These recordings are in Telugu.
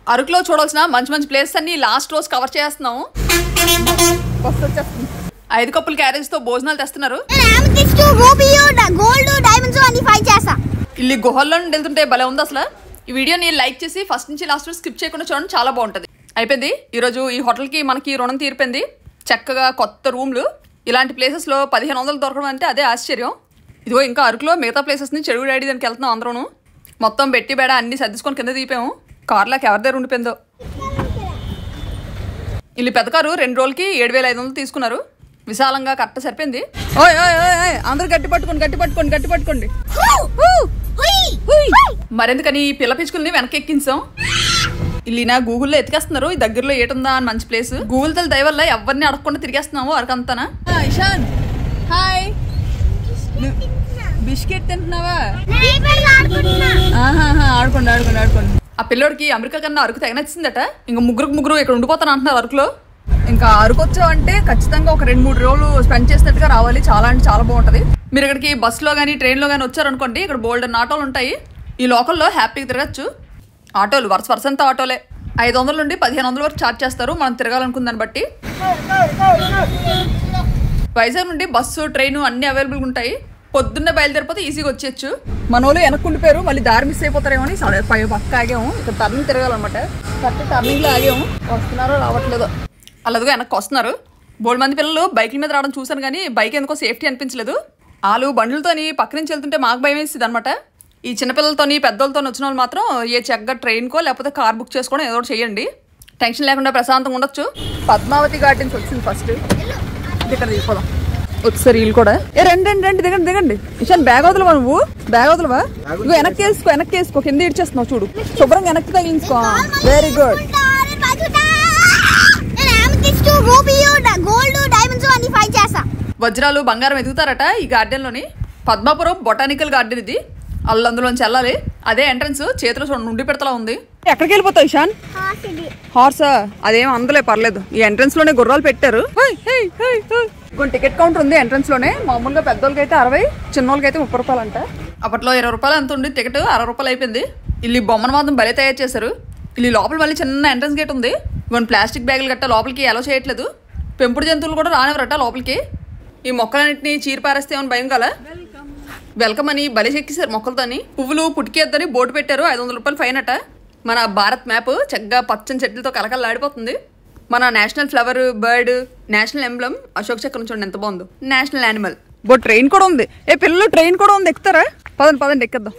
అరకులో చూడాల్సిన మంచి మంచి ప్లేసెస్ అన్ని లాస్ట్ రోజు కవర్ చేస్తున్నాము బస్సు వచ్చేస్తుంది ఐదు కప్పుల క్యారేజ్ తో భోజనాలు తెస్తున్నారు అమెథిస్ట్ రూబియో గోల్డ్ డైమండ్స్ అన్ని ఫైట్ చేస్తా ఇల్లు గుహల్లో నుండి వెళ్తుంటే భలే ఉంది అసలు ఈ వీడియోని లైక్ చేసి ఫస్ట్ నుంచి లాస్ట్ వరకు స్కిప్ చేయకుండా చూడండి చాలా బాగుంటుంది అయిపోయింది ఈరోజు ఈ హోటల్కి మనకి రుణం తీరిపోయింది చక్కగా కొత్త రూమ్లు ఇలాంటి ప్లేసెస్లో పదిహేను వందలు దొరకడం అంటే అదే ఆశ్చర్యం ఇదిగో ఇంకా అరకులో మిగతా ప్లేసెస్ని చెరువు డాడీ దానికి వెళ్తున్నాం అందరూ మొత్తం బెట్టి బేడ అన్ని సర్దుకొని కింద దిగిపోయాము కార్లోకి ఎవరి దగ్గర ఉండిపోయిందో వీళ్ళు పెద్ద కారు రెండు రోజులకి ఏడు వేల ఐదు వందలు తీసుకున్నారు విశాలంగా కరెక్ట్ సరిపోయింది ఓయ్ ఓయ్ ఓయ్ ఓయ్, అందరూ గట్టి పట్టుకోండి గట్టి పట్టుకోండి గట్టి పట్టుకోండి మరెందుకని ఈ పిల్ల పిచ్చుకుల్ని వెనక్కి ఎక్కించాం ఇల్లినా గూగుల్లో ఎతికేస్తున్నారు ఈ దగ్గరలో ఏటుందా అని మంచి ప్లేస్ గూగుల్ తల దయ వల్ల ఎవరిని అడగకుండా తిరిగేస్తున్నాము అరకంతానా ఇషాన్ హాయ్ బిస్కెట్ తింటున్నావా ఆహాహా, ఆడుకోండి ఆడుకోండి ఆడుకోండి ఆ పిల్లోడికి అమెరికా కన్నా అరకు తెగ నచ్చిందట ఇంకా ముగ్గురు ముగ్గురు ఇక్కడ ఉండిపోతాను అంటున్నారు అరకులో ఇంకా అరకు వచ్చామంటే ఖచ్చితంగా ఒక రెండు మూడు రోజులు స్పెండ్ చేసినట్టుగా రావాలి చాలా అంటే చాలా బాగుంటది మీరు ఇక్కడికి బస్సులో కానీ ట్రైన్లో కానీ వచ్చారనుకోండి ఇక్కడ బోల్డెన్ ఆటోలు ఉంటాయి ఈ లోకల్లో హ్యాపీగా తిరగచ్చు ఆటోలు వరుస వరుస అంతా ఆటోలే ఐదు వందల నుండి పదిహేను వందల వరకు ఛార్జ్ చేస్తారు మనం తిరగాలనుకున్న దాన్ని బట్టి వైజాగ్ నుండి బస్సు ట్రైన్ అన్ని అవైలబుల్గా ఉంటాయి పొద్దున్నే బయలుదేరిపోతే ఈజీగా వచ్చేయచ్చు మన వాళ్ళు వెనక్కుండిపోయారు మళ్ళీ దారి మిస్ అయిపోతారేమో అని సరే పై పక్క ఆగాము ఇక్కడ టర్నింగ్ తిరగాలన్నమాట కరెక్ట్ టర్నింగ్లో ఆగాము వస్తున్నారో రావట్లేదో అలాగే వెనక్కి వస్తున్నారు బోల్డ్ మంది పిల్లలు బైకుల మీద రావడం చూశాను కానీ బైక్ ఎందుకో సేఫ్టీ అనిపించలేదు వాళ్ళు బండ్లతోని పక్క నుంచి వెళ్తుంటే మాకు భయం వేసింది అనమాట ఈ చిన్నపిల్లలతోని పెద్దలతో వచ్చిన వాళ్ళు మాత్రం ఏ చక్కగా ట్రైన్కో లేకపోతే కార్ బుక్ చేసుకోవడం ఏదో ఒకటి చేయండి టెన్షన్ లేకుండా ప్రశాంతంగా ఉండొచ్చు పద్మావతి గార్డెన్స్ వచ్చింది ఫస్ట్ ఇక్కడ దిగిపోదాం ఒకసారి వీళ్ళు కూడా ఏ రండి రండి రండి దిగండి దిగండి ఇషాన్ బ్యాగ్ వదలవా నువ్వు బ్యాగ్ వదలవా ఇగో వెనక్కి వేసుకో వెనక్కి వేసుకో కింద ఇడ్చేస్తున్నావు చూడు శుభ్రంగా వెనక్కి తగిలించుకో very good amethyst ruby gold diamonds అన్ని ఫైట్ చేస్తా వజ్రాలు బంగారం ఎదుగుతారట ఈ గార్డెన్లోని పద్మాపురం బొటానికల్ గార్డెన్ ఇది అల్లు అందులోంచి వెళ్ళాలి అదే ఎంట్రన్స్ చేతిలో చూడండి నుండి పెడతలా ఉంది ఎక్కడికి వెళ్ళిపోతావు ఇషాన్ హార్సా అదేం అందలే పర్లేదు ఈ ఎంట్రన్స్ లోనే గుర్రాలు పెట్టారు కొన్ని టికెట్ కౌంటర్ ఉంది ఎంట్రన్స్ లోనే మామూలుగా పెద్దోళ్ళకి అయితే అరవై చిన్నోళ్ళకి అయితే ముప్పై రూపాయలు అంట అప్పట్లో ఇరవై రూపాయలు ఎంత ఉంది టికెట్ అరవై రూపాయలు అయిపోయింది ఇల్లు ఈ బొమ్మను మాత్రం భలే తయారు చేశారు ఇల్లు లోపల మళ్ళీ చిన్న ఎంట్రన్స్ గేట్ ఉంది కొన్ని ప్లాస్టిక్ బ్యాగులు గట్ట లోపలికి ఎలా చేయట్లేదు పెంపుడు జంతువులు కూడా రానివ్వరట లోపలికి ఈ మొక్కలన్నింటినీ చీరి పారేస్తే ఏమైనా భయం కల వెల్కమ్ అని బలి చెక్కిసారు మొక్కలతోని పువ్వులు పుట్టుకేద్దని బోర్డు పెట్టారు ఐదు వందల రూపాయలు ఫైన్ అట మన భారత్ మ్యాప్ చక్కగా పచ్చని చెట్లతో కలకలలాడిపోతుంది మన national flower bird national emblem Ashok చక్రం చూడండి ఎంత బాగుందో నేషనల్ యానిమల్ బో ట్రైన్ కూడా ఉంది ఏ పిల్లలు ట్రైన్ కూడా ఉంది ఎక్కుతారా పదండి పదండి ఎక్కేద్దాం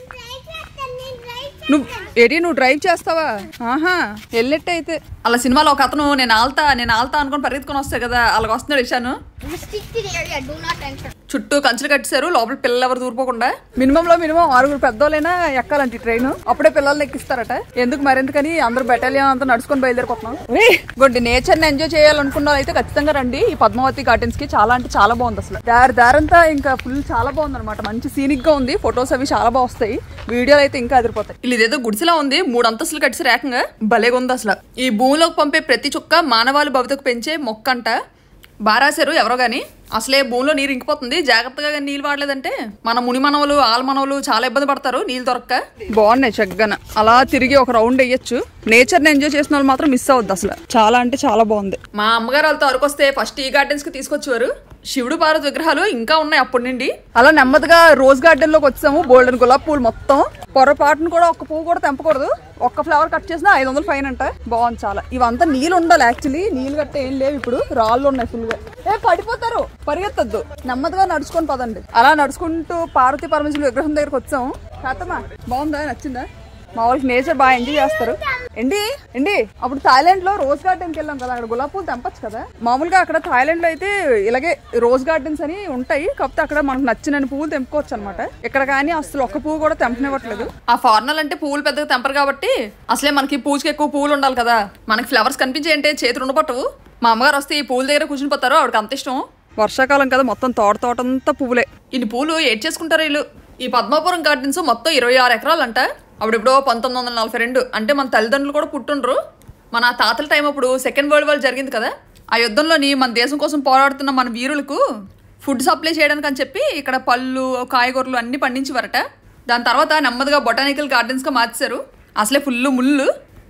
నువ్వు ఏడి నువ్వు డ్రైవ్ చేస్తావా ఆహా వెళ్ళినట్టు అయితే అలా సినిమాలో ఒక అతను నేను ఆల్తా నేను ఆల్తా అనుకుని పరిగెత్తుకొని వస్తాయి కదా అలాగ వస్తున్నాడు ఇషాను Restricted area, do not enter. చుట్టూ కంచెలు కట్టేశారు లోపల పిల్లలు ఎవరు దూరిపోకుండా మినిమం లో మినిమం ఆరుగురు పెద్దోళ్ళైనా ఎక్కాలంటే ట్రైన్ అప్పుడే పిల్లల్ని ఎక్కిస్తారట ఎందుకు మరెందుకని అందరూ బెటాలియన్ అంతా నడుచుకొని బయలుదేరిపోతున్నాం గొడ్డి నేచర్ ని ఎంజాయ్ చేయాలనుకున్న వాళ్ళు అయితే ఖచ్చితంగా రండి ఈ పద్మావతి గార్డెన్స్ కి చాలా అంటే చాలా బాగుంది అసలు దారి దారంతా ఇంకా ఫుల్ చాలా బాగుంది అనమాట మంచి సీనిక్ గా ఉంది ఫొటోస్ అవి చాలా బాగా వస్తాయి వీడియోలు అయితే ఇంకా అదిరిపోతాయి ఇది ఇదేదో గుడిసెలా ఉంది మూడు అంతస్తులు కట్టేసి ఏకంగా భలేగా ఉంది అసలు ఈ భూమిలోకి పంపే ప్రతి చుక్క మానవాళి భవితకు పెంచే మొక్క అంట బాగా రాశారు ఎవరో గాని అసలే భూమిలో నీరు ఇంకిపోతుంది జాగ్రత్తగా గానీ నీళ్ళు వాడలేదంటే మన ముని మనవలు ఆల మనవలు చాలా ఇబ్బంది పడతారు నీళ్ళు దొరక్క బాగున్నాయి చక్కగా అలా తిరిగి ఒక రౌండ్ వేయచ్చు నేచర్ ని ఎంజాయ్ చేసిన వాళ్ళు మాత్రం మిస్ అవ్వద్దు అసలు చాలా అంటే చాలా బాగుంది మా అమ్మగారు వాళ్ళతో అరకొస్తే ఫస్ట్ ఈ గార్డెన్స్ కి తీసుకొచ్చేవారు శివుడు పార్వతి విగ్రహాలు ఇంకా ఉన్నాయి అప్పటి నుండి అలా నెమ్మదిగా రోజ్ గార్డెన్ లోకి వచ్చాము గోల్డెన్ గులాబ్ పూలు మొత్తం పొరపాటును కూడా ఒక్క పువ్వు కూడా తెంపకూడదు ఒక్క ఫ్లవర్ కట్ చేసినా ఐదు వందలు ఫైన్ అంట బాగుంది చాలా ఇవంతా నీళ్ళు ఉండాలి యాక్చువల్లీ నీళ్ళు గట్ట ఏం లేవు ఇప్పుడు రాళ్ళు ఉన్నాయి ఫుల్ గా ఏ పడిపోతారు పరిగెత్తద్దు నెమ్మదిగా నడుచుకొని పదండి అలా నడుచుకుంటూ పార్వతీ పరమేశ్వరి విగ్రహం దగ్గరకు వచ్చాము కాతమ్మా బాగుందా నచ్చిందా మా వాళ్ళకి నేచర్ బాగా ఎంజాయ్ చేస్తారు ఏంటి ఏంటి అప్పుడు థాయిలాండ్ లో రోజ్ గార్డెన్ కి వెళ్ళాం కదా అక్కడ గులాబ్ పూలు తెంపచ్చు కదా మామూలుగా అక్కడ థాయిలాండ్ లో అయితే ఇలాగే రోజ్ గార్డెన్స్ అని ఉంటాయి కాకపోతే అక్కడ మనకు నచ్చిన పువ్వులు తెంపుకోవచ్చు అనమాట ఇక్కడ కానీ అసలు ఒక్క పువ్వు కూడా తెంపనివ్వట్లేదు ఆ ఫార్నల్ అంటే పువ్వులు పెద్దగా తెంపరు కాబట్టి అసలే మనకి పూజకి ఎక్కువ పువ్వులు ఉండాలి కదా మనకి ఫ్లవర్స్ కనిపించే అంటే చేతులు ఉండపట్టవు మా అమ్మగారు వస్తే ఈ పూల దగ్గర కూర్చుని పోతారు ఆవిడకి అంత ఇష్టం వర్షాకాలం కదా మొత్తం తోట తోట అంతా పువ్వులే ఇన్ని పూలు ఏడ్ చేసుకుంటారు వీళ్ళు ఈ పద్మాపురం గార్డెన్స్ మొత్తం ఇరవై ఆరు ఎకరాలంట అప్పుడెప్పుడో పంతొమ్మిది వందల నలభై రెండు అంటే మన తల్లిదండ్రులు కూడా పుట్టుండ్రు మన తాతల టైం అప్పుడు సెకండ్ వరల్డ్ వార్ జరిగింది కదా ఆ యుద్ధంలోని మన దేశం కోసం పోరాడుతున్న మన వీరులకు ఫుడ్ సప్లై చేయడానికి అని చెప్పి ఇక్కడ పళ్ళు కాయగూరలు అన్ని పండించేవారట దాని తర్వాత నెమ్మదిగా బొటానికల్ గార్డెన్స్గా మార్చారు అసలే ఫుల్ ముళ్ళు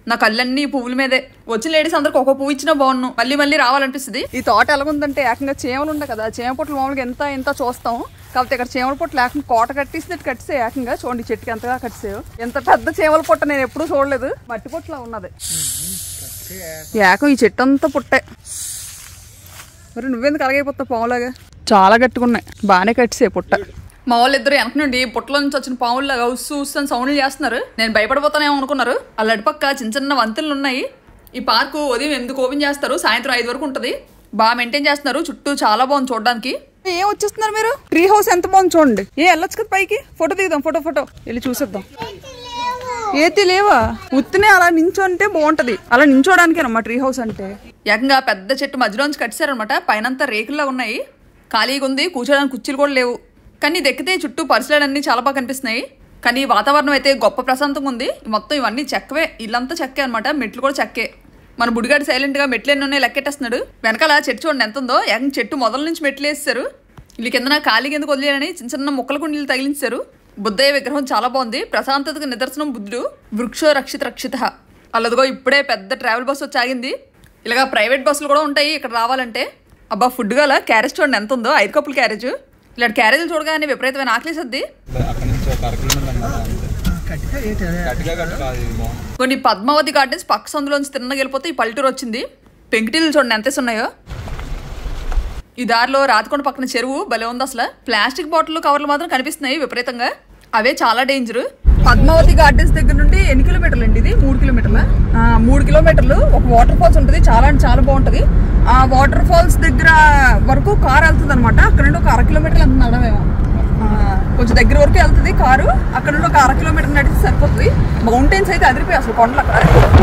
నా కళ్ళన్నీ ఈ పువ్వుల మీదే వచ్చిన లేడీస్ అందరికి ఒక్కో పువ్వు ఇచ్చినా బాగున్నాను మళ్ళీ మళ్ళీ రావాలనిపిస్తుంది ఈ తోట ఎలాగుందంటే ఏకంగా చీమలు ఉంటాయి కదా చీమ పొట్లు మామూలుగా ఎంత ఎంత చూస్తాం కాకపోతే ఇక్కడ చీమల పొట్లు ఏకంగా కోట కట్టేసినట్టు కట్టిసే ఏకంగా చూడండి ఈ చెట్టుకి ఎంతగా కట్టిసాయో ఎంత పెద్ద చీమల పొట్ట నేను ఎప్పుడూ చూడలేదు మట్టి పొట్టులా ఉన్నది ఏకం ఈ చెట్టు అంతా పుట్టే మరి నువ్వెందుకు అలాగైపోతావు పావులాగా చాలా గట్టుకున్నాయి బాగానే కట్టిసే పుట్ట మా వాళ్ళు ఇద్దరు వెనక నుండి పుట్టలో నుంచి వచ్చిన పావుల్లాగా ఉస్సు ఉస్సు అని సౌండ్లు చేస్తున్నారు నేను భయపడిపోతానేమో అనుకున్నారు వాళ్ళ అటుపక్క చిన్న చిన్న వంతెనలు ఉన్నాయి ఈ పార్కు ఉదయం ఎందుకు ఓపెన్ చేస్తారు సాయంత్రం ఐదు వరకు ఉంటుంది బాగా మెయింటైన్ చేస్తున్నారు చుట్టూ చాలా బాగుంది చూడడానికి ఏం వచ్చేస్తున్నారు మీరు ట్రీ హౌస్ ఎంత బాగుంది చూడండి ఏ వెళ్ళొచ్చు కదా పైకి ఫోటో దిగుదాం ఫోటో ఫోటో వెళ్ళి చూసేద్దాం ఏతి లేవా ఉత్తినే అలా నించోంటే బాగుంటది అలా నించోడానికేనమ్మా ట్రీ హౌస్ అంటే ఏకంగా పెద్ద చెట్టు మధ్యలోంచి కట్టారనమాట పైనంతా రేకుల్లా ఉన్నాయి ఖాళీగా ఉంది కూర్చోడానికి కుర్చీలు కూడా లేవు కానీ ఇది ఎక్కితే చుట్టూ పరిసరాలన్నీ చాలా బాగా కనిపిస్తున్నాయి కానీ వాతావరణం అయితే గొప్ప ప్రశాంతంగా ఉంది మొత్తం ఇవన్నీ చెక్కవే ఇల్లంతా చెక్కే అనమాట మెట్లు కూడా చెక్కే మన బుడిగాడు సైలెంట్ గా మెట్లు ఎన్ని ఉన్నాయి లెక్కెట్టేస్తున్నాడు వెనకాల చెట్టు చూడండి ఎంత ఉందో ఏకంగా చెట్టు మొదల నుంచి మెట్లు వేస్తారు వీళ్ళ కిందన ఖాళీ కిందకు వదిలేయని చిన్న చిన్న మొక్కల కుండీలు తగిలించారు బుద్ధయ్య విగ్రహం చాలా బాగుంది ప్రశాంతతకు నిదర్శనం బుద్ధుడు వృక్షో రక్షిత రక్షిత అల్లదిగో ఇప్పుడే పెద్ద ట్రావెల్ బస్సు వచ్చి ఆగింది ఇలాగా ప్రైవేట్ బస్సులు కూడా ఉంటాయి ఇక్కడ రావాలంటే అబ్బా ఫుడ్ గల క్యారేజ్ చూడండి ఎంత ఉందో ఐదు కప్పుల క్యారేజ్ ఇలాంటి క్యారేజీలు చూడగానే విపరీతమైన ఆకలేసద్ది అక్కడ నుంచి ఒక అర కిలోమీటర్ అన్నమాట గట్టిగా గట్టి కాదు ఇది బాగుంది కొన్ని పద్మావతి గార్డెన్స్ పక్క సందులోంచి తిన్నగా వెళ్ళిపోతే ఈ పల్లెటూరు వచ్చింది పెంకిటీలు చూడండి ఎంత ఉన్నాయో ఈ దారిలో రాతికొండ పక్కన చెరువు భలే ఉంది అసలు ప్లాస్టిక్ బాటిల్ కవర్లు మాత్రం కనిపిస్తున్నాయి విపరీతంగా అవే చాలా డేంజర్ పద్మావతి గార్డెన్స్ దగ్గర నుండి ఎన్ని కిలోమీటర్లు అండి ఇది మూడు కిలోమీటర్ల మూడు కిలోమీటర్లు ఒక వాటర్ ఫాల్స్ ఉంటుంది చాలా అంటే చాలా బాగుంటది ఆ వాటర్ ఫాల్స్ దగ్గర వరకు కార్ వెళ్తుంది అనమాట అక్కడ నుండి ఒక అర కిలోమీటర్లు ఎంత నడవేమో ఆ, కొంచెం దగ్గర వరకు వెళ్తుంది కారు అక్కడ నుండి ఒక అర కిలోమీటర్ నడిచి సరిపోతుంది మౌంటైన్స్ అయితే అదిరిపోయి అసలు కొండలు అక్కడ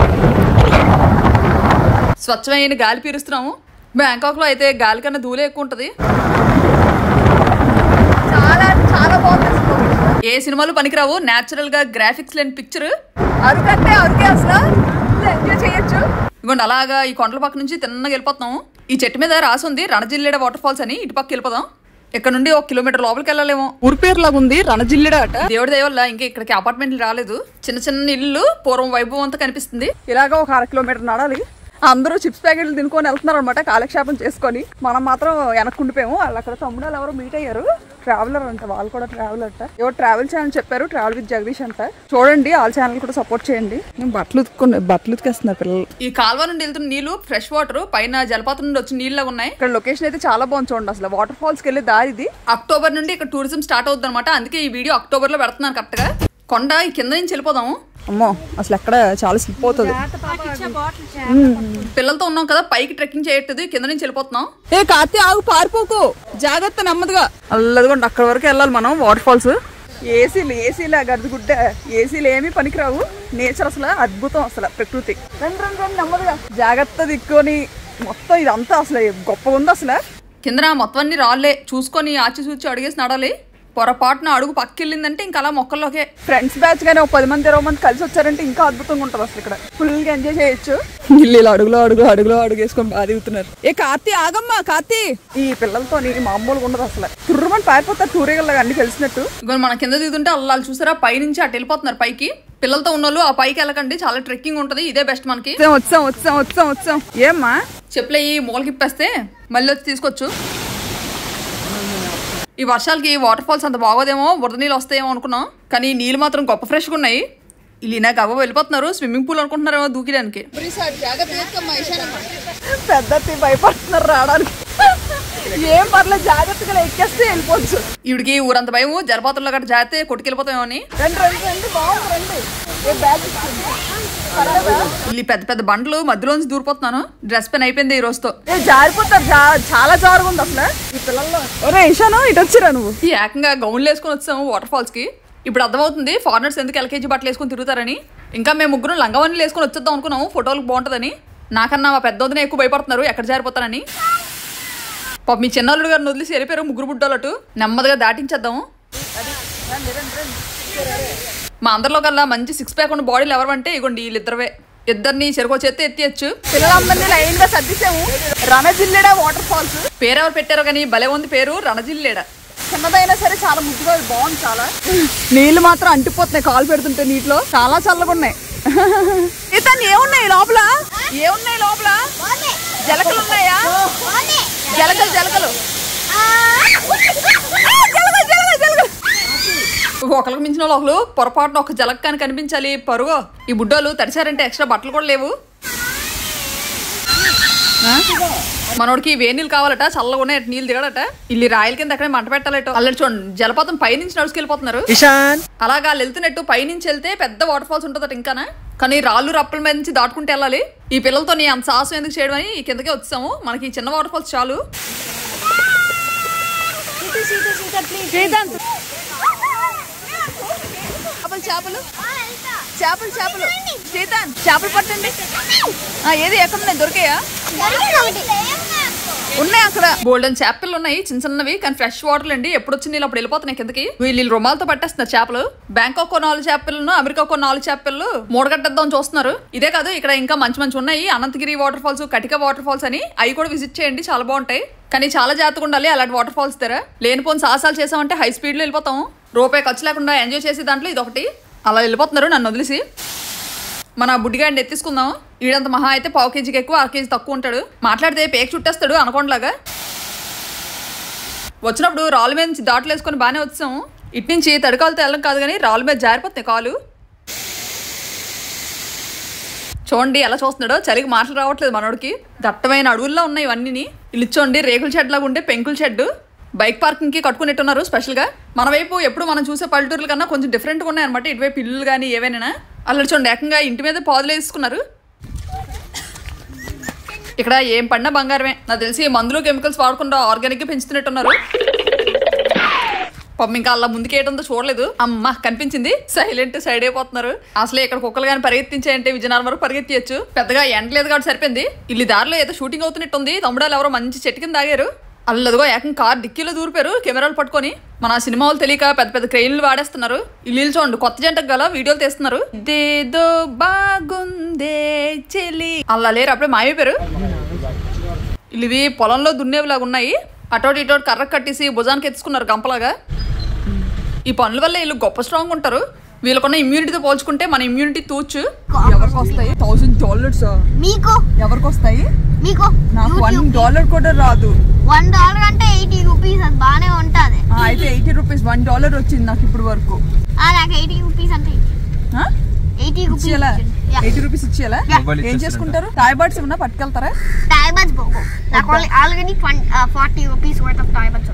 స్వచ్ఛమైన గాలి పీరుస్తున్నాము బ్యాంకాక్ లో అయితే గాలి కన్నా ధూళి ఎక్కువ ఉంటది చాలా చాలా బాగుంది ఏ సినిమాలు పనికిరావు నేచురల్ గా గ్రాఫిక్స్ లేని పిక్చర్ అరుకంటే అరుకే అసలు ఎంజాయ్ చేయొచ్చు ఇదిగోండి అలాగా ఈ కొండల పక్క నుంచి తిన్నగా వెళ్ళిపోతున్నాము ఈ చెట్టు మీద రాసి ఉంది రణజిల్లేడ వాటర్ ఫాల్స్ అని ఇటు పక్క వెళ్ళిపోదాం ఇక్కడ నుండి ఒక కిలోమీటర్ లోపలికి వెళ్ళలేము ఊరి పేరు లాగా ఉంది రణజిల్లేడ అట దేవుడి దయ వల్ల ఇంకా ఇక్కడికి అపార్ట్మెంట్లు రాలేదు చిన్న చిన్న ఇల్లు పూర్వం వైభవం అంతా కనిపిస్తుంది ఇలాగా ఒక అర కిలోమీటర్ నడాలి అందరూ చిప్స్ ప్యాకెట్లు తినుకొని వెళ్తున్నారు అనమాట కాలక్షేపం చేసుకొని మనం మాత్రం వెనక్కుండిపోయాము వాళ్ళు అక్కడ తమ్ముడు ఎవరో మీట్ అయ్యారు ట్రావెలర్ అంట వాళ్ళు కూడా ట్రావెలర్ అంట ఎవరు ట్రావెల్ ఛానల్ చెప్పారు ట్రావెల్ విత్ జగదీష్ అంట చూడండి వాళ్ళ ఛానల్ కూడా సపోర్ట్ చేయండి నేను బట్టలు ఉతుక్కున్నా బట్టలు ఉతికేస్తున్నారు పిల్లలు ఈ కాల్వ నుండి వెళ్తున్న నీళ్లు ఫ్రెష్ వాటర్ పైన జలపాతం నుండి వచ్చిన నీళ్ళగా ఉన్నాయి ఇక్కడ లొకేషన్ అయితే చాలా బాగుంది చూడండి అసలు వాటర్ ఫాల్స్ కి వెళ్ళే దారి ఇది అక్టోబర్ నుండి ఇక్కడ టూరిజం స్టార్ట్ అవుతుంది అనమాట అందుకే ఈ వీడియో అక్టోబర్ లో పెడుతున్నాను కరెక్ట్ గా కొండ ఈ కింద నుంచి వెళ్ళిపోదాము అమ్మో అసలు ఎక్కడ చాలా స్లిప్ అవుతుంది పిల్లలతో ఉన్నాం కదా పైకి ట్రెక్కింగ్ చేయట్లేదు కింద నుంచి వెళ్ళిపోతున్నాం ఏ కార్తీ ఆగు పారిపోకు జాగ్రత్త నెమ్మదిగా అల్లదిగోండి అక్కడ వరకు వెళ్ళాలి మనం వాటర్ ఫాల్స్ ఏసీలు ఏసీలు గడ్డగుడ్డ ఏసీలు ఏమీ పనికిరావు నేచర్ అసలు అద్భుతం అసలు ప్రకృతి రండి రండి రండి నెమ్మదిగా జాగ్రత్త దిక్కుని మొత్తం ఇదంతా అసలు గొప్ప ఉంది అసలు కింద మొత్తం అన్ని రాళ్ళే చూసుకొని ఆచి చూచి అడిగేసి నడాలి పొరపాటున అడుగు పక్కెళ్ళిందంటే ఇంకా అలా మొక్కల్లోకే ఫ్రెండ్స్ బ్యాచ్ గానీ ఒక పది మంది ఇరవై మంది కలిసి వచ్చారంటే ఇంకా అద్భుతంగా ఉంటుంది అసలు ఇక్కడ ఫుల్ గా ఎంజాయ్ చేయొచ్చు ఇల్లు ఇలా అడుగులో అడుగు అడుగులో అడుగు వేసుకొని బాగా దిగుతున్నారు ఏ కార్తీ ఆగమ్మా కార్తీ ఈ పిల్లలతో నీ మామూలుగా ఉండదు అసలు తుర్రమని పారిపోతారు టూరేగల్లాగా అన్ని తెలిసినట్టు ఇక మన కింద దిగుతుంటే అల్లాలు చూసారా పై నుంచి అటు వెళ్ళిపోతున్నారు పైకి పిల్లలతో ఉన్నోళ్ళు ఆ పైకి వెళ్ళకండి చాలా ట్రెక్కింగ్ ఉంటది ఇదే బెస్ట్ మనకి వచ్చాం వచ్చాం వచ్చాం వచ్చాం ఏమ్మా చెప్పులు ఈ మూలకిప్పేస్తే మళ్ళీ వచ్చి తీసుకోవచ్చు ఈ వర్షాలకి వాటర్ ఫాల్స్ అంత బాగోదేమో బురద నీళ్ళు వస్తాయేమో అనుకున్నాం కానీ ఈ నీళ్ళు మాత్రం గొప్ప ఫ్రెష్గా ఉన్నాయి వీళ్ళు నాకు అవ్వ వెళ్ళిపోతున్నారు స్విమ్మింగ్ పూల్ అనుకుంటున్నారేమో దూకిడానికి పెద్ద భయపడుతున్నారు రావడానికి ఏం పర్లేదు జాగ్రత్తగా ఎక్కేస్తే వెళ్ళిపోవచ్చు ఈవిడికి ఊరంత భయము జలపాతంలో గట్ట జాగ్రత్త కొట్టుకెళ్ళిపోతామో అని రండి రండి రండి బాగుంది రండి వీళ్ళు పెద్ద పెద్ద బండ్లు మధ్యలోంచి దూరిపోతున్నాను డ్రెస్ పెన్ అయిపోయింది ఈ రోజుతో జారిపోతారు చాలా జారుగా ఉంది అసలు ఈ పిల్లల్లో ఒరే ఇషాను ఇటు వచ్చిరా నువ్వు ఈ ఏకంగా గౌన్లు వేసుకొని వచ్చాము వాటర్ ఫాల్స్ కి ఇప్పుడు అర్థమవుతుంది ఫారినర్స్ ఎందుకు ఎల్కేజీ బట్టలు వేసుకొని తిరుగుతారని ఇంకా మేము ముగ్గురు లంగవన్నీ వేసుకొని వచ్చేద్దాం అనుకున్నాము ఫోటోలకు బాగుంటుందని నాకన్నా మా పెద్ద వదిన ఎక్కువ భయపడుతున్నారు ఎక్కడ జారిపోతారని పాప మీ చిన్నల్లుడు గారిని వదిలేసి వెళ్ళిపోయారు ముగ్గురు బుడ్డోలటు నెమ్మదిగా దాటించేద్దాము మా అందరిలో కల్లా మంచి సిక్స్ ప్యాక్ ఉన్న బాడీలు ఎవరంటే ఇగోండి వీళ్ళిద్దరవే ఇద్దరిని చెరుకో చేస్తే ఎత్తియచ్చు పిల్లలందరినీ లైన్ గా సర్దిసాము రణజిల్లేడ వాటర్ ఫాల్స్ పేరు ఎవరు పెట్టారో కానీ భలే ఉంది పేరు రణజిల్లేడ చిన్నదైనా సరే చాలా ముద్దుగా బాగుంది చాలా నీళ్లు మాత్రం అంటిపోతున్నాయి కాలు పెడుతుంటే నీటిలో చాలా చల్లగా ఉన్నాయి ఇతను ఏమున్నాయి లోపల ఏమున్నాయి లోపల జలకలు ఉన్నాయా జలకలు జలకలు జలగలు జలగలు జలగలు ఒకరికి మించిన వాళ్ళు ఒకరు పొరపాటున ఒక జలక్ కానీ కనిపించాలి పరుగు ఈ బుడ్డోలు తడిచారంటే ఎక్స్ట్రా బట్టలు కూడా లేవు ఆ? మనోడికి వేడి నీళ్ళు కావాలట చల్లగా ఉన్నాయి అటు నీళ్ళు దిగడట ఇల్లు రాయల కింద అక్కడే మంట పెట్టాలట అల్లడి చూడండి జలపాతం పైనుంచి నడుచుకెళ్ళిపోతున్నారు ఇషాన్ అలాగా వాళ్ళు వెళ్తున్నట్టు పైనుంచి వెళ్తే పెద్ద వాటర్ ఫాల్స్ ఉంటుందట ఇంకానా కానీ రాళ్ళు రప్పల మీద నుంచి దాటుకుంటూ వెళ్ళాలి ఈ పిల్లలతో నీ అంత సాహసం ఎందుకు చేయడం అని ఈ కిందకే వచ్చాము మనకి ఈ చిన్న వాటర్ ఫాల్స్ చాలు శ్రీకాంత్ చేపలు చేపలు చేపలు చేపలు శ్రీకాంత్ చేపలు పట్టండి ఆ, ఏది ఎక్కడ ఉన్నాయి దొరికాయా ఉన్నాయి అక్కడ గోల్డెన్ చేపలు ఉన్నాయి చిన్న చిన్నవి కానీ ఫ్రెష్ వాటర్ అండి ఎప్పుడు వచ్చి నీళ్ళు అప్పుడు వెళ్ళిపోతున్నాయి కిందకి వీళ్ళు రుమాలతో పట్టేస్తున్నారు చేపలు బ్యాంకాక్ కో నాలుగు చేపలను అమెరికా కో నాలుగు చేపలు మూడగట్టేద్దాం చూస్తున్నారు ఇదే కాదు ఇక్కడ ఇంకా మంచి మంచి ఉన్నాయి Ananthagiri water falls Katika water falls అని అవి కూడా విజిట్ చేయండి చాలా బాగుంటాయి కానీ చాలా జాగ్రత్తగా ఉండాలి అలాంటి వాటర్ ఫాల్స్ దగ్గర లేనిపోని సాహసాలు చేసామంటే హై స్పీడ్ లో వెళ్ళిపోతాం రూపాయి ఖర్చు లేకుండా ఎంజాయ్ చేసే దాంట్లో ఇది ఒకటి అలా వెళ్ళిపోతున్నారు నన్ను వదిలేసి మన బుడ్డిగాడిని ఎత్తిసుకుందాం ఈడంత మహా అయితే పావు కేజీకి ఎక్కువ అర కేజీ తక్కువ ఉంటాడు మాట్లాడితే పేక చుట్టేస్తాడు అనుకోండిలాగా వచ్చినప్పుడు రాళ్ళ మీద నుంచి దాటులు వేసుకొని బాగానే వచ్చాము ఇటు నుంచి తడికాలతో వెళ్ళడం కాదు కానీ రాళ్ళ మీద జారిపోతున్నాయి కాలు చూడండి ఎలా చూస్తున్నాడో చలికి మాటలు రావట్లేదు మనోడికి దట్టమైన అడవుల్లో ఉన్నాయి ఇవన్నీ ఇల్లు చూడండి రేకుల షెడ్ లాగా ఉండే పెంకుల షెడ్ బైక్ పార్కింగ్ కి కట్టుకున్నట్టున్నారు స్పెషల్ గా మన వైపు ఎప్పుడు మనం చూసే పల్లెటూర్ల కన్నా కొంచెం డిఫరెంట్ గా ఉన్నాయి అనమాట ఇటువైపు ఇల్లులు కానీ ఏవైనా అల్లడి చూడండి ఏకంగా ఇంటి మీద పాదులు వేసుకున్నారు ఇక్కడ ఏం పడినా బంగారమే నాకు తెలిసి మందులు కెమికల్స్ వాడకుండా ఆర్గానిక్ గా పెంచుతున్నట్టున్నారు పాపం ఇంకా అలా ముందుకేయడంతో చూడలేదు అమ్మ కనిపించింది సైలెంట్ సైడ్ అయిపోతున్నారు అసలే ఇక్కడ కుక్కలు కానీ పరిగెత్తించాయంటే విజయనగరం వరకు పరిగెత్తియచ్చు పెద్దగా ఎండ లేదు కాబట్టి సరిపోయింది ఇల్లు దారిలో ఏదో షూటింగ్ అవుతున్నట్టుంది తమ్ముడాలు ఎవరో మంచి చెట్టు కింద ఆగారు అల్లదిగో ఏకం కార్ డిక్కీలో దూరిపారు కెమెరాలు పట్టుకొని మన సినిమా వాళ్ళు తెలియక పెద్ద పెద్ద క్రెయిన్లు వాడేస్తున్నారు ఇల్లు చూడండి కొత్త జంటకు గల వీడియోలు తీస్తున్నారు ఇదేదో బాగుందే చెలి అలా లేరు అప్పుడే మాయమైపోయారు ఇల్లు ఇవి పొలంలో దున్నేవిలాగా ఉన్నాయి అటోటి ఇటోటి కర్ర కట్టేసి భుజానికి ఎత్తుకున్నారు గంపలాగా ఈ పనుల వల్ల వీళ్ళు గొప్ప స్ట్రాంగ్ ఉంటారు వీళ్ళకున్న ఇమ్యూనిటీతో పోల్చుకుంటే మన ఇమ్యూనిటీ తూచు ఎవరికి వస్తాయి థౌసండ్ డాలర్స్ మీకు ఎవరికి వస్తాయి మీకు నాకు వన్ డాలర్ కూడా రాదు వన్ డాలర్ అంటే ఎయిటీ రూపీస్ అది బాగానే ఉంటుంది ఆ, అయితే ఎయిటీ రూపీస్ వన్ డాలర్ వచ్చింది నాకు ఇప్పుడు వరకు నాకు ఎయిటీ రూపీస్ అంటే ఎయిటీ రూపీస్ ఇచ్చేలా ఎయిటీ రూపీస్ ఇచ్చేలా మొబైల్ ఏం ఇచ్చేస్తారంట. చేసుకుంటారు టాయ్బాట్స్ ఏమన్నా పట్టుకెళ్తారా టైబర్స్ పోకు నాకు already forty rupees worth of టైబర్స్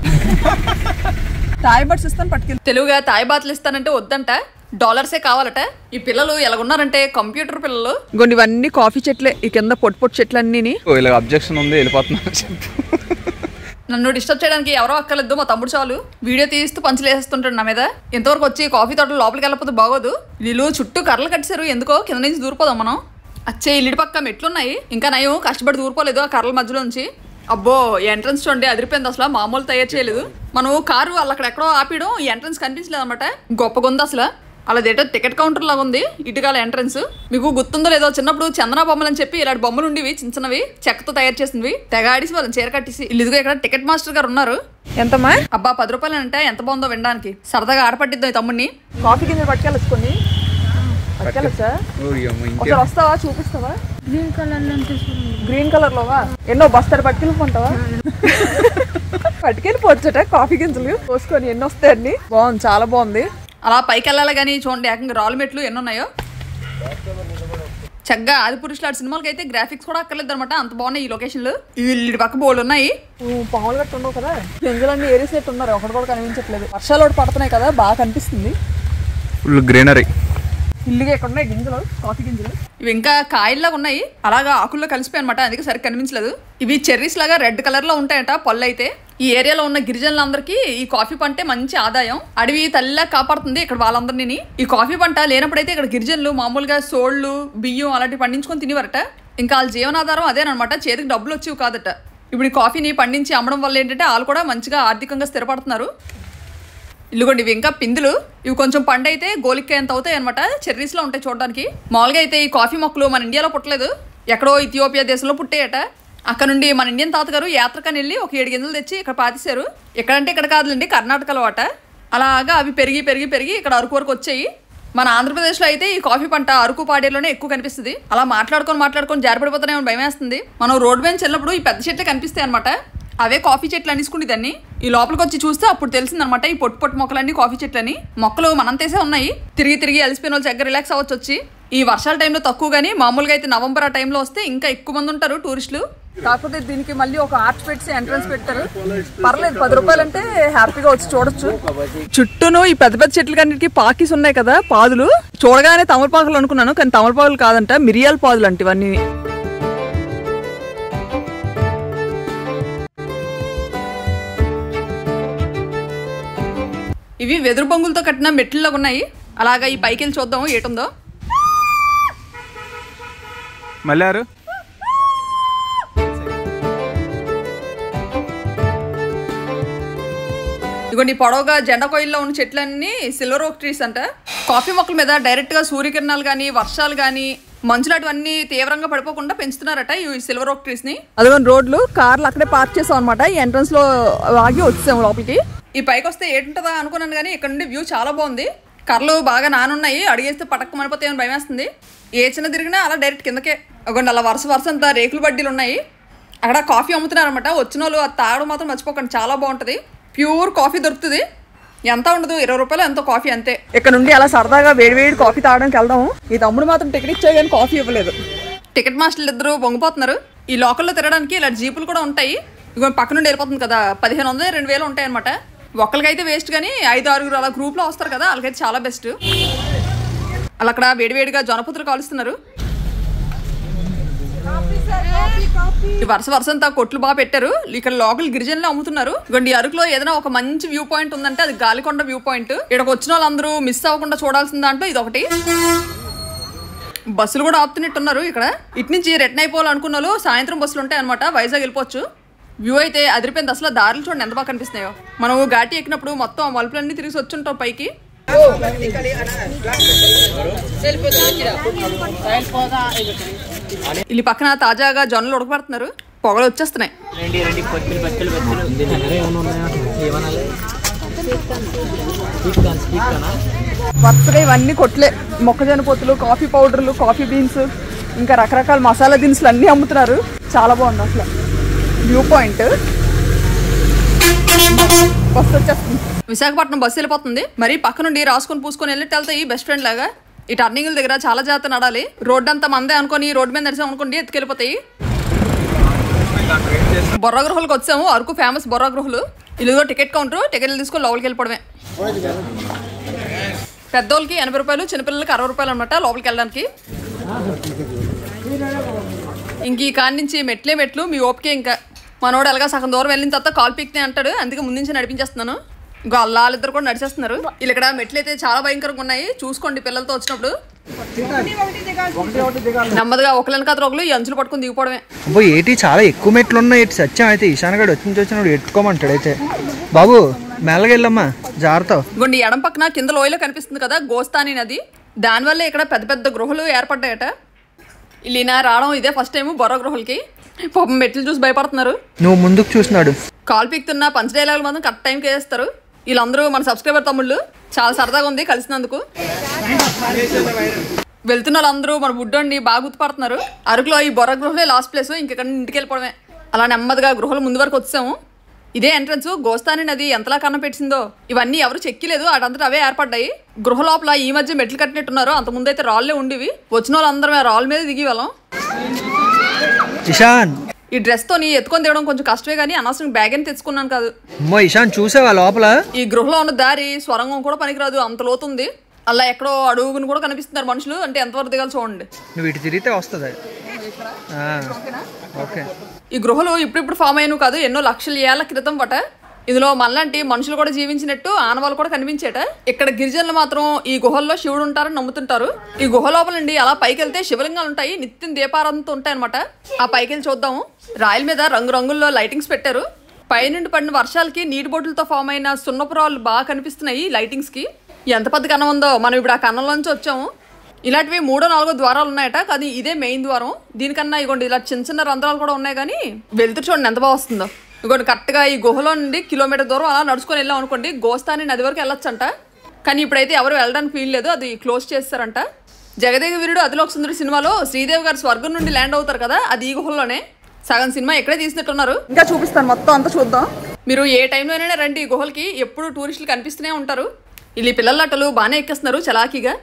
టాయ్బాట్స్ ఇస్తాను పట్టుకెళ్ళి తెలుగుగా తాయిబాతులు ఇస్తానంటే వద్దంట డాలర్సే కావాలట ఈ పిల్లలు ఎలాగున్నారంటే కంప్యూటర్ పిల్లలు కొన్ని ఇవన్నీ కాఫీ చెట్లే ఈ కింద పొట్టు పొట్టు చెట్లన్నీ ఓ, ఇలా అబ్జెక్షన్ ఉంది వెళ్ళిపోతున్నాను చెప్పు నన్ను డిస్టర్బ్ చేయడానికి ఎవరో అక్కర్లేదు మా తమ్ముడు చాలు వీడియో తీస్తూ పంచలేస్తుంటాడు నా మీద ఇంతవరకు వచ్చి కాఫీ తోటలో లోపలికి వెళ్ళకపోతే బాగోదు వీళ్ళు చుట్టూ కర్రలు కట్టేశారు ఎందుకో కింద నుంచి దూరిపోదాం మనం అచ్చే ఇల్లు పక్క మెట్లున్నాయి ఇంకా నయం కష్టపడి దూరిపోలేదు ఆ కర్రల మధ్యలో నుంచి అబ్బో ఎంట్రన్స్ చూడండి అదిరిపోయింది అసలు మామూలు తయారు చేయలేదు మనం కారు వాళ్ళు అక్కడ ఎక్కడో ఆపియడం ఈ ఎంట్రన్స్ కనిపించలేదు అనమాట గొప్పగా ఉంది అసలు అలాదేటో టికెట్ కౌంటర్ లాగా ఉంది ఇటుకాల ఎంట్రన్స్ మీకు గుర్తుందో లేదో చిన్నప్పుడు చందన బొమ్మలు అని చెప్పి ఇలాంటి బొమ్మలు ఉండేవి చిన్న చిన్నవి చెక్కతో తయారు చేసినవి తెగ ఆడిసి వాళ్ళని చీర కట్టేసి వీళ్ళు ఇదిగో ఇక్కడ టికెట్ మాస్టర్ గారు ఉన్నారు ఎంతమ్మా అబ్బా పది రూపాయలు అంటే ఎంత బాగుందో వినడానికి సరదాగా ఆడపట్టిద్దాం ఈ తమ్ముడిని కాఫీ కింద పట్టుకెళ్ళొచ్చుకొని పట్టుకెళ్ళొచ్చా ఓరి అమ్మ, ఇంకే ఒకసారి వస్తావా చూపిస్తావా గ్రీన్ కలర్ గ్రీన్ కలర్ లోవా ఎన్నో బస్తాలు పట్టుకెళ్ళిపోతావా పట్టుకెళ్ళిపోవచ్చట కాఫీ గింజలు పోసుకొని ఎన్ని వస్తాయి అన్ని బాగుంది చాలా బాగుంది అలా పైకి వెళ్ళాలి కానీ చూడండి ఏకంగా రాళ్ళు మెట్లు ఎన్ని ఉన్నాయో చక్కగా ఆది పురుషులు ఆడి సినిమాలకి అయితే గ్రాఫిక్స్ కూడా అక్కర్లేదు అనమాట అంత బాగున్నాయి ఈ లొకేషన్లు వీళ్ళు పక్క బోర్డు ఉన్నాయి పాములు గట్టు ఉండవు కదా గింజలన్నీ ఏరేసేట్టు ఉన్నారు ఒకటి కూడా కనిపించట్లేదు వర్షాలు ఒకటి పడుతున్నాయి కదా బాగా కనిపిస్తుంది ఫుల్ గ్రీనరీ ఇల్లుగా ఎక్కడ ఉన్నాయి గింజలు కాఫీ గింజలు ఇవి ఇంకా కాయల్లాగా ఉన్నాయి అలాగా ఆకుల్లో కలిసిపోయి అనమాట అందుకే సరిగ్గా కనిపించలేదు ఇవి చెర్రీస్ లాగా రెడ్ కలర్ లో ఉంటాయట పళ్ళు అయితే ఈ ఏరియాలో ఉన్న గిరిజనులందరికీ ఈ కాఫీ పంటే మంచి ఆదాయం అడవి తల్లిలా కాపాడుతుంది ఇక్కడ వాళ్ళందరినీ ఈ కాఫీ పంట లేనప్పుడైతే ఇక్కడ గిరిజనులు మామూలుగా సోళ్ళు బియ్యం అలాంటివి పండించుకొని తినేవారట ఇంకా వాళ్ళ జీవనాధారం అదేనమాట చేతికి డబ్బులు వచ్చేవి కాదట ఇప్పుడు ఈ కాఫీని పండించి అమ్మడం వల్ల ఏంటంటే వాళ్ళు కూడా మంచిగా ఆర్థికంగా స్థిరపడుతున్నారు ఇల్లుగోండి ఇవి ఇంకా పిందులు ఇవి కొంచెం పండు అయితే గోలిక్కాయ ఎంత అవుతాయి అనమాట చెర్రీస్లో ఉంటాయి చూడడానికి మామూలుగా అయితే ఈ కాఫీ మొక్కలు మన ఇండియాలో పుట్టలేదు ఎక్కడో ఇథియోపియా దేశంలో పుట్టాయట అక్కడ నుండి మన ఇండియన్ తాతగారు యాత్రకని వెళ్ళి ఒక ఏడు గింజలు తెచ్చి ఇక్కడ పాతేశారు ఎక్కడంటే ఇక్కడ కాదులేండి కర్ణాటకలో అట అలాగా అవి పెరిగి పెరిగి పెరిగి ఇక్కడ అరకు వరకు వచ్చాయి మన ఆంధ్రప్రదేశ్లో అయితే ఈ కాఫీ పంట అరకు పాడేలోనే ఎక్కువ కనిపిస్తుంది అలా మాట్లాడుకొని మాట్లాడుకొని జారిపడిపోతానే భయం వేస్తుంది మనం రోడ్ మీద వెళ్ళినప్పుడు ఈ పెద్ద చెట్లే కనిపిస్తాయి అనమాట అవే కాఫీ చెట్లు అనేసుకుని దాన్ని ఈ లోపలికి వచ్చి చూస్తే అప్పుడు తెలిసిందనమాట ఈ పొట్టు పొట్టు మొక్కలన్నీ కాఫీ చెట్లని మొక్కలు మనంతేసే ఉన్నాయి తిరిగి తిరిగి అలసిపోయిన వాళ్ళు చక్కగా రిలాక్స్ అవ్వచ్చు వచ్చి ఈ వర్షాల టైంలో తక్కువ కానీ మామూలుగా అయితే నవంబర్ ఆ టైంలో వస్తే ఇంకా ఎక్కువ మంది ఉంటారు టూరిస్టులు కాకపోతే దీనికి మళ్ళీ ఒక ఆర్చ్ పెట్టి ఎంట్రన్స్ పెట్టారు పర్లేదు పది రూపాయలు అంటే హ్యాపీగా వచ్చి చూడొచ్చు చుట్టూను ఈ పెద్ద పెద్ద చెట్లు కన్నిటికి పాకిస్ ఉన్నాయి కదా పాదులు చూడగానే తమలపాకులు అనుకున్నాను కానీ తమలపాకులు కాదంట మిరియాల పాదులు అంటే ఇవన్నీ ఇవి వెదురు బొంగులతో కట్టిన మెట్లలాగా ఉన్నాయి అలాగా ఈ పైకి వెళ్ళి చూద్దాం ఏటుందో మళ్ళారు ఇదిగోండి ఈ పొడవుగా జెండా కోయిల్లో ఉన్న చెట్లన్నీ సిల్వర్ ఓక్ ట్రీస్ అంట కాఫీ మొక్కల మీద డైరెక్ట్ గా సూర్యకిరణాలు కానీ వర్షాలు కానీ మంచులాంటివన్నీ తీవ్రంగా పడిపోకుండా పెంచుతున్నారట ఈ సిల్వర్ ఓక్ ట్రీస్ ని అదిగోండి రోడ్లు కార్లు అక్కడే పార్క్ చేసాం అనమాట ఈ ఎంట్రన్స్ లో ఆగి వచ్చాము లోపలికి ఈ పైకి వస్తే ఏంటుంటుందా అనుకున్నాను కానీ ఇక్కడ నుండి వ్యూ చాలా బాగుంది కర్రలు బాగా నానున్నాయి అడిగేస్తే పటక్క మనిపోతాయని భయం వేస్తుంది ఏ చిన్న తిరిగినా అలా డైరెక్ట్ కిందకే అగోండి అలా వరుస వరుస అంతా రేకుల బడ్డీలు ఉన్నాయి అక్కడ కాఫీ అమ్ముతున్నారన్నమాట వచ్చిన వాళ్ళు అది తాగడం మాత్రం మర్చిపోకండి చాలా బాగుంటుంది ప్యూర్ కాఫీ దొరుకుతుంది ఎంత ఉండదు ఇరవై రూపాయలు ఎంతో కాఫీ అంతే ఇక్కడ నుండి అలా సరదాగా వేడి వేడి కాఫీ తాగడానికి వెళ్దాము ఈ తమ్ముడు మాత్రం టికెట్ ఇచ్చా కానీ కాఫీ ఇవ్వలేదు టికెట్ మాస్టర్లు ఇద్దరు పొంగిపోతున్నారు ఈ లోకల్లో తిరగడానికి ఇలా జీపులు కూడా ఉంటాయి ఇగో పక్క నుండి వెళ్ళిపోతుంది కదా పదిహేను వందలు రెండు వేలు ఉంటాయి అనమాట ఒక్కరికైతే వేస్ట్ కానీ ఐదు ఆరుగురు అలా గ్రూప్లో వస్తారు కదా వాళ్ళకైతే చాలా బెస్ట్ అలా అక్కడ వేడివేడిగా జొనపుత్రులు కాలుస్తున్నారు ఈ వరుస వరుస అంతా కొట్లు బాగా పెట్టారు ఇక్కడ లోకల్ గిరిజనులు అమ్ముతున్నారు ఇవ్వండి ఈ అరకులో ఏదైనా ఒక మంచి వ్యూ పాయింట్ ఉందంటే అది గాలికొండ వ్యూ పాయింట్ ఇక్కడికి వచ్చిన వాళ్ళందరూ మిస్ అవ్వకుండా చూడాల్సిన దాంట్లో ఇది ఒకటి బస్సులు కూడా ఆపుతున్నట్టున్నారు ఇక్కడ ఇటు నుంచి రిటర్న్ అయిపోవాలనుకున్న వాళ్ళు సాయంత్రం బస్సులు ఉంటాయి అనమాట వైజాగ్ వెళ్ళిపోవచ్చు వ్యూ అయితే అదిరిపోయింది అసలు దారులు చూడండి ఎంత బాగా కనిపిస్తున్నాయో మనం ఘాటి ఎక్కినప్పుడు మొత్తం మలుపులన్నీ తిరిగి వచ్చి ఉంటాం పైకి ಇಲ್ಲಿ పక్కన తాజాగా జొన్నలు ఉడకబడుతున్నారు పొగలు వచ్చేస్తున్నాయి వరుసగా ఇవన్నీ కొట్లే మొక్కజొన్న పొత్తులు కాఫీ పౌడర్లు కాఫీ బీన్స్ ఇంకా రకరకాల మసాలా దినుసులు అన్నీ అమ్ముతున్నారు చాలా బాగుంది అసలు వ్యూ పాయింట్ బస్సు వచ్చేస్తుంది విశాఖపట్నం బస్సు వెళ్ళిపోతుంది మరి పక్క నుండి రాసుకొని పూసుకొని వెళ్ళిట్టు వెళ్తాయి బెస్ట్ ఫ్రెండ్ లాగా ఈ టర్నింగ్ల దగ్గర చాలా జాగ్రత్త నడాలి రోడ్డు అంతా మందే అనుకొని రోడ్డు మీద నడిచాం అనుకోండి ఎత్తుకెళ్ళిపోతాయి బొర్రా గృహాలకు వచ్చాము అరకు ఫేమస్ బొర్రా గృహలు ఇదిగో టికెట్ కౌంటర్ టికెట్లు తీసుకొని లోపలికి వెళ్ళిపోవడమే పెద్దోళ్ళకి ఎనభై రూపాయలు చిన్నపిల్లలకి అరవై రూపాయలు అనమాట లోపలికి వెళ్ళడానికి ఇంక ఈ కాడి నుంచి మెట్లే మెట్లు మీ ఓపికే ఇంకా మనోడు ఎలాగా సగం దూరం వెళ్ళిన తర్వాత కాల్ పీక్తే అంటాడు అందుకే ముందు నుంచి నడిపించేస్తున్నాను ఇంకో అల్లాళ్ళిద్దరు కూడా నడిచేస్తున్నారు వీళ్ళు ఇక్కడ మెట్లు అయితే చాలా భయంకరంగా ఉన్నాయి చూసుకోండి పిల్లలతో వచ్చినప్పుడు నెమ్మదిగా ఒకళ్ళని కాదు ఒకళ్ళు ఈ అంచులు పట్టుకుని దిగిపోవడమే అబ్బో ఏటి చాలా ఎక్కువ మెట్లు ఉన్నాయి ఇటు సత్యం అయితే ఈశాన్ గడు వచ్చి నుంచి వచ్చినప్పుడు ఎట్టుకోమంటాడు అయితే బాబు మెల్లగా వెళ్ళమ్మా జాగ్రత్త ఇగోండి ఈ ఎడం పక్కన కింద లోయలో కనిపిస్తుంది కదా గోస్తాని నది దానివల్ల ఇక్కడ పెద్ద పెద్ద గృహలు ఏర్పడ్డాయట వీళ్ళిన రావడం ఇదే ఫస్ట్ టైం బొర్ర గృహలకి పాపం మెట్లు చూసి భయపడుతున్నారు నువ్వు ముందుకు చూసినాడు కాల్ పీక్తున్న పంచ డైలాగులు మాత్రం కరెక్ట్ టైంకి వేస్తారు వీళ్ళందరూ మన సబ్స్క్రైబర్ తమ్ముళ్ళు చాలా సరదాగా ఉంది కలిసినందుకు వెళ్తున్న వాళ్ళందరూ మన బుడ్డోండి బాగా గుర్తుపడుతున్నారు అరకులో ఈ బొర్ర గృహలే లాస్ట్ ప్లేస్ ఇంకెక్కడ ఇంటికి వెళ్ళిపోవడమే అలా నెమ్మదిగా గృహలు ముందు వరకు వచ్చాము ఇదే ఎంట్రన్స్ గోస్తాని నది ఎంతలా కన్న పెట్టిందో ఇవన్నీ ఎవరు చెక్కిలేదు అటంతటా అవే ఏర్పడ్డాయి గృహ లోపల ఈ మధ్య మెట్లు కట్టినట్టున్నారు అంత ముందు అయితే రాళ్ళే ఉండేవి వచ్చిన వాళ్ళందరం ఆ రాళ్ళ మీద దిగి వెళ్ళాం ఇషాన్ ఈ డ్రెస్తో నీ ఎత్తుకొని దిగడం కొంచెం కష్టమే కానీ అనవసరం బ్యాగ్ అని తెచ్చుకున్నాను కాదు అమ్మో ఇషాన్ చూసావా లోపల ఈ గృహలో ఉన్న దారి స్వరంగం కూడా పనికిరాదు అంత లోతుంది అలా ఎక్కడో అడుగుని కూడా కనిపిస్తున్నారు మనుషులు అంటే ఎంతవరకు దిగాలి చూడండి నువ్వు ఇటు తిరిగితే వస్తుంది ఆ, ఓకే ఈ గృహలు ఇప్పుడిప్పుడు ఫామ్ అయినవి కాదు ఎన్నో లక్షల ఏళ్ల క్రితం పట ఇందులో మనలాంటి మనుషులు కూడా జీవించినట్టు ఆనవాళ్ళు కూడా కనిపించేట ఇక్కడ గిరిజనులు మాత్రం ఈ గుహల్లో శివుడు ఉంటారని నమ్ముతుంటారు ఈ గుహ లోపల నుండి అలా పైకి వెళ్తే శివలింగాలు ఉంటాయి నిత్యం దీపారంతో ఉంటాయి అనమాట ఆ పైకి వెళ్ళి చూద్దాము రాయల మీద రంగురంగుల్లో లైటింగ్స్ పెట్టారు పైనుండి పడిన వర్షాలకి నీటి బొట్టులతో ఫామ్ అయిన సున్నపురాలు బాగా కనిపిస్తున్నాయి లైటింగ్స్ కి ఎంత పెద్ద కన్నం ఉందో మనం ఇప్పుడు ఆ కన్నంలోంచి వచ్చాము ఇలాంటివి మూడో నాలుగో ద్వారాలు ఉన్నాయట కానీ ఇదే మెయిన్ ద్వారం దీనికన్నా ఇగోండి ఇలా చిన్న చిన్న రంధ్రాలు కూడా ఉన్నాయి కానీ వెళ్తూ చూడండి ఎంత బాగా వస్తుందో ఇగోండి కరెక్ట్గా ఈ గుహలో నుండి కిలోమీటర్ దూరం అలా నడుచుకొని వెళ్ళాం అనుకోండి గోస్తాని నది వరకు వెళ్ళొచ్చంట కానీ ఇప్పుడైతే ఎవరు వెళ్ళడానికి వీల్లేదు అది క్లోజ్ చేస్తారంట జగదేగ వీరుడు అదిలోక సుందరి సినిమాలో శ్రీదేవి గారు స్వర్గం నుండి ల్యాండ్ అవుతారు కదా అది ఈ గుహల్లోనే సగం సినిమా ఎక్కడే తీసినట్టున్నారు ఇంకా చూపిస్తాను మొత్తం అంతా చూద్దాం మీరు ఏ టైంలోనైనా రండి ఈ గుహలకి ఎప్పుడు టూరిస్టులు కనిపిస్తూనే ఉంటారు వీళ్ళు పిల్లల అట్టలు బాగానే ఎక్కేస్తున్నారు చలాకీగా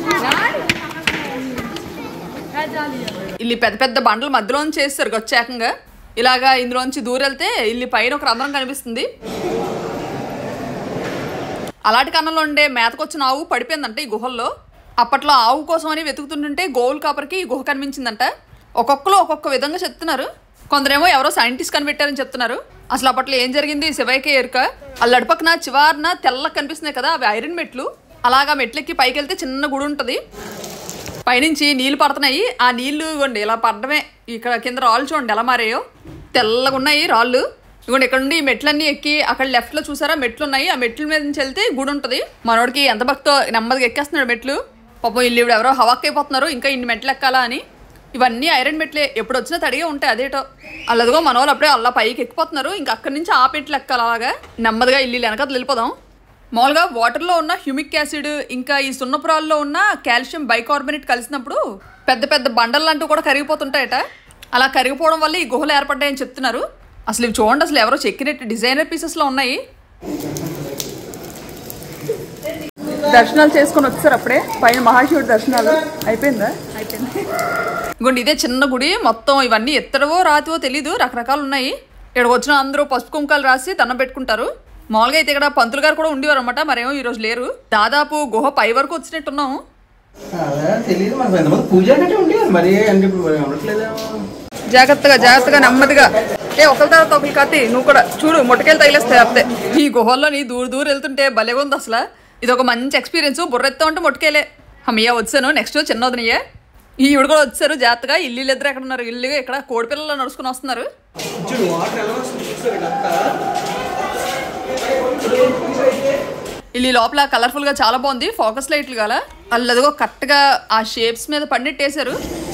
ఇల్లు పెద్ద పెద్ద బండలు మధ్యలోంచి చేస్తారు గొచ్చాకంగా ఇలాగా ఇందులోంచి దూరెళ్తే ఇల్లు పైన ఒక రంధ్రం కనిపిస్తుంది అలాంటి కన్నంలో ఉండే మేతకొచ్చిన ఆవు పడిపోయిందంట ఈ గుహల్లో అప్పట్లో ఆవు కోసం అని వెతుకుతుంటుంటే గోవుల్ కాపర్కి ఈ గుహ కనిపించిందంట ఒక్కొక్కరు ఒక్కొక్క విధంగా చెప్తున్నారు కొందరేమో ఎవరో సైంటిస్ట్ కనిపెట్టారని చెప్తున్నారు అసలు అప్పట్లో ఏం జరిగింది శివయ్యకే ఎరుక అల్లడి పక్కన చివారిన తెల్ల కనిపిస్తున్నాయి కదా అవి ఐరన్ మెట్లు అలాగా మెట్లెక్కి పైకి వెళ్తే చిన్న గుడి ఉంటుంది పైనుంచి నీళ్లు పడుతున్నాయి ఆ నీళ్లు ఇవ్వండి ఇలా పడడమే ఇక్కడ కింద రాళ్ళు చూడండి ఎలా మారాయో తెల్లగా ఉన్నాయి రాళ్ళు ఇవ్వండి ఇక్కడ నుండి ఈ మెట్లన్నీ ఎక్కి అక్కడ లెఫ్ట్ లో చూసారా మెట్లు ఉన్నాయి ఆ మెట్ల మీద నుంచి వెళ్తే గుడి ఉంటుంది మనోడికి ఎంత భక్తో నెమ్మదిగా ఎక్కేస్తున్నాడు మెట్లు పాపం ఇల్లు ఇవిడ ఎవరో హవాక్ అయిపోతున్నారు ఇంకా ఇన్ని మెట్లు ఎక్కాలా అని ఇవన్నీ ఐరన్ మెట్లే ఎప్పుడు వచ్చినా తడిగే ఉంటాయి అదేటో అల్లదిగో మన వాళ్ళు అప్పుడే అలా పైకి ఎక్కిపోతున్నారు ఇంకా అక్కడి నుంచి ఆ మెట్లు ఎక్కాలి అలాగా నెమ్మదిగా ఇల్లు వెనక వెళ్ళిపోదాం మామూలుగా వాటర్లో ఉన్న హ్యూమిక్ యాసిడ్ ఇంకా ఈ సున్నపురాల్లో ఉన్న కాల్షియం బైకార్బోనేట్ కలిసినప్పుడు పెద్ద పెద్ద బండలు లాంటివి కూడా కరిగిపోతుంటాయట అలా కరిగిపోవడం వల్ల ఈ గుహలు ఏర్పడ్డాయని చెప్తున్నారు అసలు ఇవి చూడండి అసలు ఎవరో చెక్కినట్టు డిజైనర్ పీసెస్లో ఉన్నాయి దర్శనాలు చేసుకొని వచ్చారు అప్పుడే పైన మహాశివుడి దర్శనాలు అయిపోయిందా అయిపోయింది ఇంకోండి ఇదే చిన్న గుడి మొత్తం ఇవన్నీ ఎత్తడవో రాతివో తెలీదు రకరకాలు ఉన్నాయి ఇక్కడికి వచ్చిన అందరూ పసుపు కుంకాలు రాసి దండం పెట్టుకుంటారు మామూలుగా అయితే ఇక్కడ పంతులు గారు కూడా ఉండేవారు అనమాట మరేమో ఈ రోజు లేరు దాదాపు గుహ పై వరకు వచ్చినట్టున్నాం అదే తెలియదు మనకు ఎంతమంది పూజ అంటే ఉండేవారు మరి అంటే ఇప్పుడు మరి ఉండట్లేదేమో జాగ్రత్తగా జాగ్రత్తగా నెమ్మదిగా ఏ ఒకరి తర్వాత ఒకరి కత్తి నువ్వు కూడా చూడు మొట్టకెళ్ళి తగిలేస్తాయి అంతే ఈ గుహల్లోని దూర దూరం వెళ్తుంటే భలేగా ఉంది అసలు ఇది ఒక మంచి ఎక్స్పీరియన్స్ బుర్రెత్తా ఉంటే మొట్టకెళ్ళే అమ్మయ్య వచ్చాను నెక్స్ట్ చిన్న వదినయ్య ఈ ఇవిడ కూడా వచ్చారు జాగ్రత్తగా ఇల్లు ఇద్దరు ఎక్కడ ఉన్నారు ఇల్లు ఇక్కడ కోడి పిల్లలు నడుచుకుని వస్తున్నారు చూడు వాటర్ ఎలా వస్తుంది చూస్తారు ఇదంతా ఇల్లు లోపల కలర్ఫుల్ గా చాలా బాగుంది ఫోకస్ లైట్లు గల అల్లదిగో కరెక్ట్గా ఆ షేప్స్ మీద పండిట్టేశారు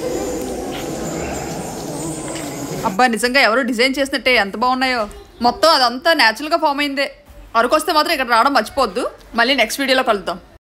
అబ్బా నిజంగా ఎవరు డిజైన్ చేసినట్టే ఎంత బాగున్నాయో మొత్తం అదంతా న్యాచురల్గా ఫామ్ అయిందే అరకొస్తే మాత్రం ఇక్కడ రావడం మర్చిపోవద్దు మళ్ళీ నెక్స్ట్ వీడియోలో కలుద్దాం